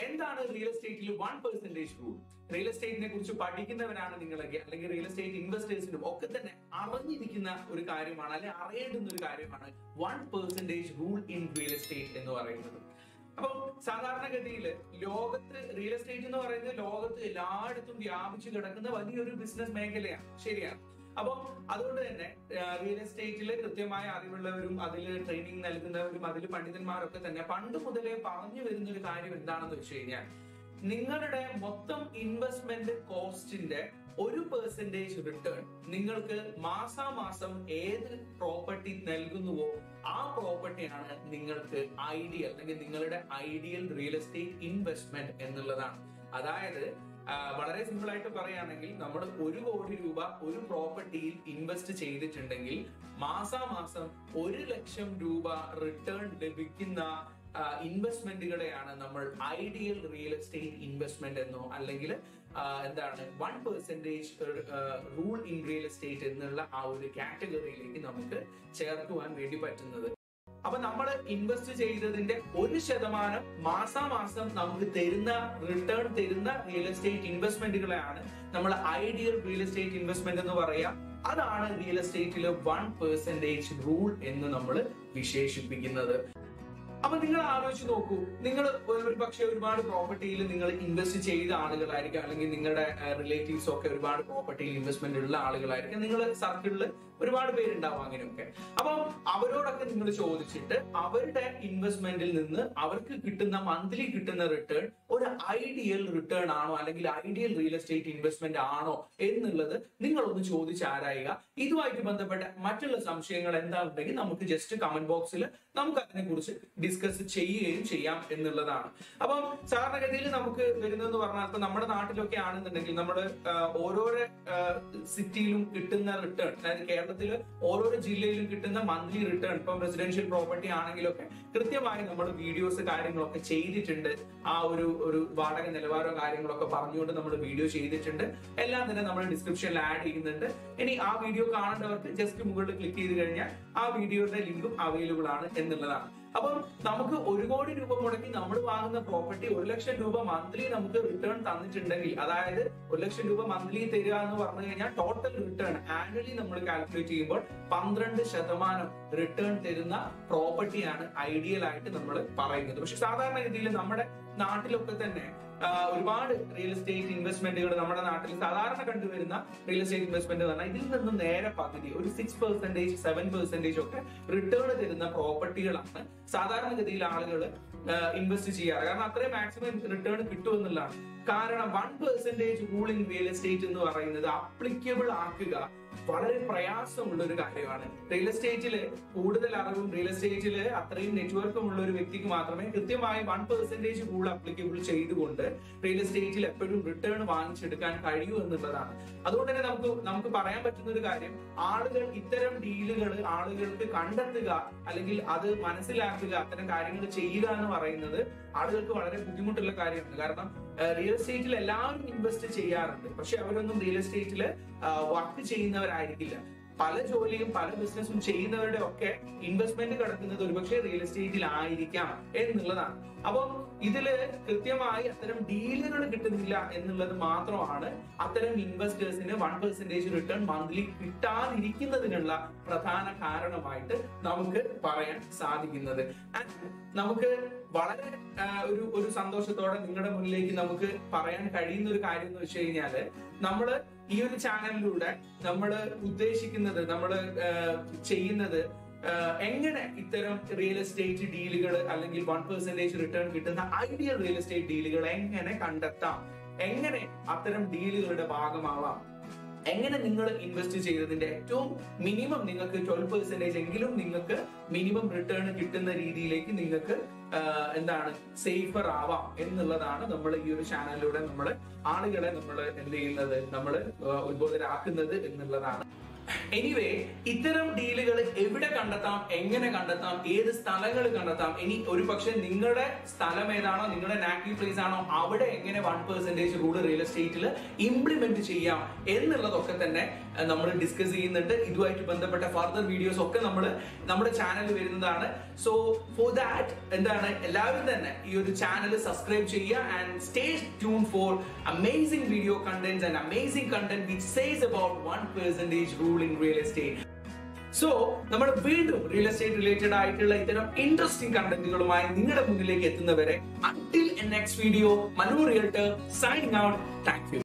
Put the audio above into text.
എന്താണ് റിയൽ എസ്റ്റേറ്റിൽ one percentage rule real എസ്റ്റേറ്റിനെ കുറിച്ച് പഠിക്കുന്നവരാണ് നിങ്ങളൊക്കെ അല്ലെങ്കിൽ റിയൽ എസ്റ്റേറ്റ് ഇൻവെസ്റ്റേഴ്സിനും ഒക്കെ തന്നെ അറിഞ്ഞിരിക്കുന്ന ഒരു കാര്യമാണ് അല്ലെങ്കിൽ അറിയേണ്ടുന്ന ഒരു കാര്യമാണ് one percentage rule in real estate എന്ന് പറയുന്നത് അപ്പം സാധാരണഗതിയിൽ ലോകത്ത് റിയൽ എസ്റ്റേറ്റ് എന്ന് പറയുന്നത് ലോകത്ത് എല്ലായിടത്തും വ്യാപിച്ചു കിടക്കുന്ന വലിയൊരു ബിസിനസ് മേഖലയാണ് ശരിയാണ് അപ്പം അതുകൊണ്ട് തന്നെ റിയൽ എസ്റ്റേറ്റിൽ കൃത്യമായ അറിവുള്ളവരും അതിൽ ട്രെയിനിങ് നൽകുന്നവരും അതിൽ പണ്ഡിതന്മാരൊക്കെ തന്നെ പണ്ട് മുതലേ പറഞ്ഞു വരുന്ന ഒരു കാര്യം എന്താണെന്ന് വെച്ച് കഴിഞ്ഞാൽ നിങ്ങളുടെ മൊത്തം ഇൻവെസ്റ്റ്മെന്റ് കോസ്റ്റിന്റെ ഒരു പെർസെന്റേജ് റിട്ടേൺ നിങ്ങൾക്ക് മാസാമാസം ഏത് പ്രോപ്പർട്ടി നൽകുന്നുവോ ആ പ്രോപ്പർട്ടിയാണ് നിങ്ങൾക്ക് ഐഡിയൽ അല്ലെങ്കിൽ നിങ്ങളുടെ ഐഡിയൽ റിയൽ എസ്റ്റേറ്റ് ഇൻവെസ്റ്റ്മെന്റ് എന്നുള്ളതാണ് അതായത് ആ, വളരെ സിമ്പിൾ ആയിട്ട് പറയുകയാണെങ്കിൽ നമ്മൾ ഒരു കോടി രൂപ ഒരു പ്രോപ്പർട്ടിയിൽ ഇൻവെസ്റ്റ് ചെയ്തിട്ടുണ്ടെങ്കിൽ മാസാമാസം ഒരു ലക്ഷം രൂപ റിട്ടേൺ ലഭിക്കുന്ന ഇൻവെസ്റ്റ്മെന്റുകളെയാണ് നമ്മൾ ഐഡിയൽ റിയൽ എസ്റ്റേറ്റ് ഇൻവെസ്റ്റ്മെന്റ് എന്നോ അല്ലെങ്കിൽ ആ, എന്താണ് one percentage rule in real estate എന്നുള്ള ആ ഒരു കാറ്റഗറിയിലേക്ക് നമുക്ക് ചേർക്കുവാൻ വേണ്ടി പറ്റുന്നത് അപ്പൊ നമ്മൾ ഇൻവെസ്റ്റ് ചെയ്തതിന്റെ ഒരു ശതമാനം മാസാമാസം നമുക്ക് തരുന്ന റിട്ടേൺ തരുന്ന റിയൽ എസ്റ്റേറ്റ് ഇൻവെസ്റ്റ്മെന്റുകളെയാണ് നമ്മൾ ഐഡിയൽ റിയൽ എസ്റ്റേറ്റ് ഇൻവെസ്റ്റ്മെന്റ് എന്ന് പറയാം അതാണ് റിയൽ എസ്റ്റേറ്റിലെ വൺ പെർസെന്റേജ് റൂൾ എന്ന് നമ്മൾ വിശേഷിപ്പിക്കുന്നത് അപ്പൊ നിങ്ങൾ ആലോചിച്ച് നോക്കൂ നിങ്ങൾ ഒരു പക്ഷേ ഒരുപാട് പ്രോപ്പർട്ടിയിൽ നിങ്ങൾ ഇൻവെസ്റ്റ് ചെയ്ത ആളുകളായിരിക്കും അല്ലെങ്കിൽ നിങ്ങളുടെ റിലേറ്റീവ്സ് ഒക്കെ ഒരുപാട് പ്രോപ്പർട്ടിയിൽ ഇൻവെസ്റ്റ്മെന്റ് ഉള്ള ആളുകളായിരിക്കും നിങ്ങൾ സർക്കിളിൽ ഒരുപാട് പേരുണ്ടാവും അങ്ങനെയൊക്കെ അപ്പം അവരോടൊക്കെ നിങ്ങൾ ചോദിച്ചിട്ട് അവരുടെ ഇൻവെസ്റ്റ്മെന്റിൽ നിന്ന് അവർക്ക് കിട്ടുന്ന മന്ത്ലി കിട്ടുന്ന റിട്ടേൺ ഒരു ഐഡിയൽ റിട്ടേൺ ആണോ അല്ലെങ്കിൽ ഐഡിയൽ റിയൽ എസ്റ്റേറ്റ് ഇൻവെസ്റ്റ്മെന്റ് ആണോ എന്നുള്ളത് നിങ്ങളൊന്ന് ചോദിച്ചാരായുക ഇതുമായിട്ട് ബന്ധപ്പെട്ട മറ്റുള്ള സംശയങ്ങൾ എന്താണെന്നുണ്ടെങ്കിൽ നമുക്ക് ജസ്റ്റ് കമന്റ് ബോക്സിൽ നമുക്ക് അതിനെ കുറിച്ച് ഡിസ്കസ് ചെയ്യുകയും ചെയ്യാം എന്നുള്ളതാണ് അപ്പം സാധാരണഗതിയിൽ നമുക്ക് വരുന്നതെന്ന് പറഞ്ഞാൽ ഇപ്പൊ നമ്മുടെ നാട്ടിലൊക്കെ ആണെന്നുണ്ടെങ്കിൽ നമ്മുടെ ഓരോരോ സിറ്റിയിലും കിട്ടുന്ന റിട്ടേൺ അതായത് കേരളത്തിൽ ഓരോരോ ജില്ലയിലും കിട്ടുന്ന മന്ത്ലി റിട്ടേൺ ഇപ്പം റെസിഡൻഷ്യൽ പ്രോപ്പർട്ടി ആണെങ്കിലൊക്കെ കൃത്യമായി നമ്മൾ വീഡിയോസ് കാര്യങ്ങളൊക്കെ ചെയ്തിട്ടുണ്ട് ആ ഒരു ഒരു വാടക നിലവാരവും കാര്യങ്ങളൊക്കെ പറഞ്ഞുകൊണ്ട് നമ്മൾ വീഡിയോ ചെയ്തിട്ടുണ്ട് എല്ലാം തന്നെ നമ്മൾ ഡിസ്ക്രിപ്ഷനിൽ ആഡ് ചെയ്യുന്നുണ്ട് ഇനി ആ വീഡിയോ കാണേണ്ടവർക്ക് ജസ്റ്റ് മുകളിൽ ക്ലിക്ക് ചെയ്ത് കഴിഞ്ഞാൽ ആ വീഡിയോയുടെ ലിങ്കും അവൈലബിൾ ആണ് എന്നുള്ളതാണ് അപ്പം നമുക്ക് ഒരു കോടി രൂപ മുടക്കി നമ്മൾ വാങ്ങുന്ന പ്രോപ്പർട്ടി ഒരു ലക്ഷം രൂപ മന്ത്ലി നമുക്ക് റിട്ടേൺ തന്നിട്ടുണ്ടെങ്കിൽ അതായത് ഒരു ലക്ഷം രൂപ മന്ത്ലി തരിക എന്ന് പറഞ്ഞു കഴിഞ്ഞാൽ ടോട്ടൽ റിട്ടേൺ ആനുവലി നമ്മൾ കാൽക്കുലേറ്റ് ചെയ്യുമ്പോൾ പന്ത്രണ്ട് ശതമാനം റിട്ടേൺ തരുന്ന പ്രോപ്പർട്ടിയാണ് ഐഡിയൽ ആയിട്ട് നമ്മൾ പറയുന്നത് പക്ഷെ സാധാരണഗതിയിൽ നമ്മുടെ നാട്ടിലൊക്കെ തന്നെ ആ, ഒരുപാട് റിയൽ എസ്റ്റേറ്റ് ഇൻവെസ്റ്റ്മെന്റുകൾ നമ്മുടെ നാട്ടിൽ സാധാരണ കണ്ടുവരുന്ന റിയൽ എസ്റ്റേറ്റ് ഇൻവെസ്റ്റ്മെന്റ് പറഞ്ഞാൽ ഇതിൽ നിന്നും നേരെ പകുതി ഒരു സിക്സ് പെർസെന്റേജ് സെവൻ പെർസെന്റേജ് ഒക്കെ റിട്ടേൺ തരുന്ന പ്രോപ്പർട്ടികളാണ് സാധാരണഗതിയിൽ ആളുകൾ ഇൻവെസ്റ്റ് ചെയ്യാറ് കാരണം അത്രയും മാക്സിമം റിട്ടേൺ കിട്ടുമെന്നുള്ളതാണ് കാരണം one percentage rule in real estate എന്ന് പറയുന്നത് അപ്ലിക്കബിൾ ആക്കുക വളരെ പ്രയാസമുള്ള ഒരു കാര്യമാണ് റിയൽ എസ്റ്റേറ്റില് കൂടുതൽ അറിവും റിയൽ എസ്റ്റേറ്റില് അത്രയും നെറ്റ്വർക്കും ഉള്ള ഒരു വ്യക്തിക്ക് മാത്രമേ കൃത്യമായി വൺ പെർസെന്റേജ് റൂൾ അപ്ലിക്കബിൾ ചെയ്തുകൊണ്ട് റിയൽ എസ്റ്റേറ്റിൽ എപ്പോഴും റിട്ടേൺ വാങ്ങിച്ചെടുക്കാൻ കഴിയൂ എന്നുള്ളതാണ് അതുകൊണ്ട് തന്നെ നമുക്ക് നമുക്ക് പറയാൻ പറ്റുന്ന ഒരു കാര്യം ആളുകൾ ഇത്തരം ഡീലുകൾ ആളുകൾക്ക് കണ്ടെത്തുക അല്ലെങ്കിൽ അത് മനസ്സിലാക്കുക അത്തരം കാര്യങ്ങൾ ചെയ്യുക എന്ന് പറയുന്നത് ആളുകൾക്ക് വളരെ ബുദ്ധിമുട്ടുള്ള കാര്യമാണ് കാരണം റിയൽ എസ്റ്റേറ്റിൽ എല്ലാവരും ഇൻവെസ്റ്റ് ചെയ്യാറുണ്ട് പക്ഷെ അവരൊന്നും റിയൽ എസ്റ്റേറ്റിൽ വർക്ക് ചെയ്യുന്നവരായിരിക്കില്ല പല ജോലിയും പല ബിസിനസ്സും ചെയ്യുന്നവരുടെ ഒക്കെ ഇൻവെസ്റ്റ്മെന്റ് കിടക്കുന്നത് ഒരുപക്ഷെ റിയൽ എസ്റ്റേറ്റിൽ ആയിരിക്കാം എന്നുള്ളതാണ് അപ്പം ഇതില് കൃത്യമായി അത്തരം ഡീലുകൾ കിട്ടുന്നില്ല എന്നുള്ളത് മാത്രമാണ് അത്തരം ഇൻവെസ്റ്റേഴ്സിന് വൺ പെർസെന്റേജ് റിട്ടേൺ മന്ത്ലി കിട്ടാതിരിക്കുന്നതിനുള്ള പ്രധാന കാരണമായിട്ട് നമുക്ക് പറയാൻ സാധിക്കുന്നത് And നമുക്ക് വളരെ ആ, ഒരു ഒരു സന്തോഷത്തോടെ നിങ്ങളുടെ മുന്നിലേക്ക് നമുക്ക് പറയാൻ കഴിയുന്ന ഒരു കാര്യം എന്ന് വെച്ച് കഴിഞ്ഞാല് നമ്മള് ഈ ഒരു ചാനലിലൂടെ നമ്മൾ ഉദ്ദേശിക്കുന്നത് നമ്മൾ ചെയ്യുന്നത് ആ, എങ്ങനെ ഇത്തരം റിയൽ എസ്റ്റേറ്റ് ഡീലുകൾ അല്ലെങ്കിൽ വൺ പെർസെന്റേജ് റിട്ടേൺ കിട്ടുന്ന ഐഡിയൽ റിയൽ എസ്റ്റേറ്റ് ഡീലുകൾ എങ്ങനെ കണ്ടെത്താം എങ്ങനെ അത്തരം ഡീലുകളുടെ ഭാഗമാവാം എങ്ങനെ നിങ്ങൾ ഇൻവെസ്റ്റ് ചെയ്തതിന്റെ ഏറ്റവും മിനിമം നിങ്ങൾക്ക് ട്വൽവ് പെർസെന്റേജ് എങ്കിലും നിങ്ങൾക്ക് മിനിമം റിട്ടേൺ കിട്ടുന്ന രീതിയിലേക്ക് നിങ്ങൾക്ക് ആഹ്, എന്താണ് സേഫർ ആവാം എന്നുള്ളതാണ് നമ്മൾ ഈ ഒരു ചാനലിലൂടെ നമ്മൾ ആളുകളെ നമ്മൾ എന്ത് ചെയ്യുന്നത് നമ്മൾ ഉത്ബോധരാക്കുന്നത് എന്നുള്ളതാണ് എനിവേ ഇത്തരം ഡീലുകൾ എവിടെ കണ്ടെത്താം എങ്ങനെ കണ്ടെത്താം ഏത് സ്ഥലങ്ങൾ കണ്ടെത്താം ഇനി ഒരു പക്ഷെ നിങ്ങളുടെ സ്ഥലം ഏതാണോ നിങ്ങളുടെ നാക്റ്റീവ് പ്ലേസ് ആണോ അവിടെ എങ്ങനെ വൺ പെർസെന്റേജ് റൂൾ റിയൽ എസ്റ്റേറ്റിൽ ഇംപ്ലിമെന്റ് ചെയ്യാം എന്നുള്ളതൊക്കെ തന്നെ നമ്മൾ ഡിസ്കസ് ചെയ്യുന്നുണ്ട് ഇതുമായിട്ട് ബന്ധപ്പെട്ട ഫർദർ വീഡിയോസ് ഒക്കെ നമ്മൾ നമ്മുടെ ചാനലിൽ വരുന്നതാണ് സോ ഫോർ ദാറ്റ് എന്താണ് എല്ലാവരും തന്നെ ഈ ഒരു ചാനൽ സബ്സ്ക്രൈബ് ചെയ്യുക and stay tune for amazing video content and amazing content which says about one percentage rule in real estate so നമ്മൾ വീണ്ടും റിയൽ എസ്റ്റേറ്റ് റിലേറ്റഡ് ആയിട്ടുള്ള ഇത്തരം ഇൻട്രസ്റ്റിംഗ് കണ്ടന്റുകളുമായി നിങ്ങളുടെ മുന്നിലേക്ക് എത്തുന്നവരെ until next video Manu realty signing out thank U